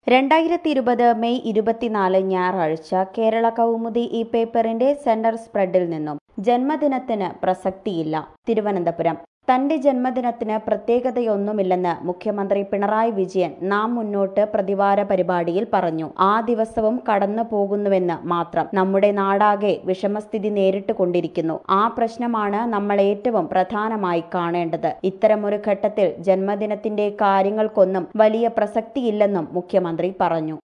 രണ്ടായിരത്തി ഇരുപത് മെയ് ഇരുപത്തിനാല് ഞായറാഴ്ച കേരള കൗമുദി ഈ പേപ്പറിന്റെ സെന്റർ സ്പ്രെഡിൽ നിന്നും ജന്മദിനത്തിന് പ്രസക്തിയില്ല തിരുവനന്തപുരം തന്റെ ജന്മദിനത്തിന് പ്രത്യേകതയൊന്നുമില്ലെന്ന് മുഖ്യമന്ത്രി പിണറായി വിജയൻ നാം മുന്നോട്ട് പ്രതിവാര പരിപാടിയിൽ പറഞ്ഞു ആ ദിവസവും കടന്നു പോകുന്നുവെന്ന് മാത്രം നമ്മുടെ നാടാകെ വിഷമസ്ഥിതി നേരിട്ട് കൊണ്ടിരിക്കുന്നു ആ പ്രശ്നമാണ് നമ്മൾ ഏറ്റവും പ്രധാനമായി കാണേണ്ടത് ഇത്തരമൊരു ഘട്ടത്തിൽ ജന്മദിനത്തിന്റെ കാര്യങ്ങൾക്കൊന്നും വലിയ പ്രസക്തിയില്ലെന്നും മുഖ്യമന്ത്രി പറഞ്ഞു